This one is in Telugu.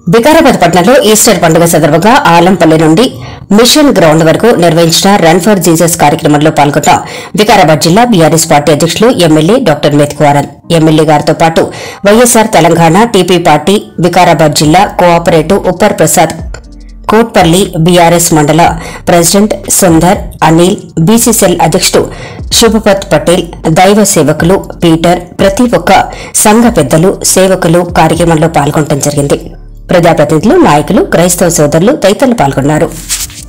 వికారాబాద్ పట్టణంలో ఈస్టర్ పండుగ సందర్భంగా ఆలంపల్లి నుండి మిషన్ గ్రౌండ్ వరకు నిర్వహించిన రన్ ఫర్ జీసస్ కార్యక్రమంలో పాల్గొన్న వికారాబాద్ జిల్లా బీఆర్ఎస్ పార్టీ అధ్యక్షులు ఎమ్మెల్యే డాక్టర్ మెత్కువారన్ ఎమ్మెల్యే గారితో పాటు YSR Telangana TP party Vikarabad జిల్లా కోఆపరేటివ్ ఉప్పర్ ప్రసాద్ కోట్పల్లి బీఆర్ఎస్ మండల ప్రెసిడెంట్ సుందర్ అనిల్ బీసీసీఎల్ అధ్యక్షుడు శుభపత్ పటేల్ దైవ సేవకులు పీటర్ ప్రతి ఒక్క సంఘ పెద్దలు సేవకులు కార్యక్రమంలో పాల్గొనడం జరిగింది ప్రజాప్రతినిధులు నాయకులు క్రైస్తవ సోదరులు తదితరులు పాల్గొన్నారు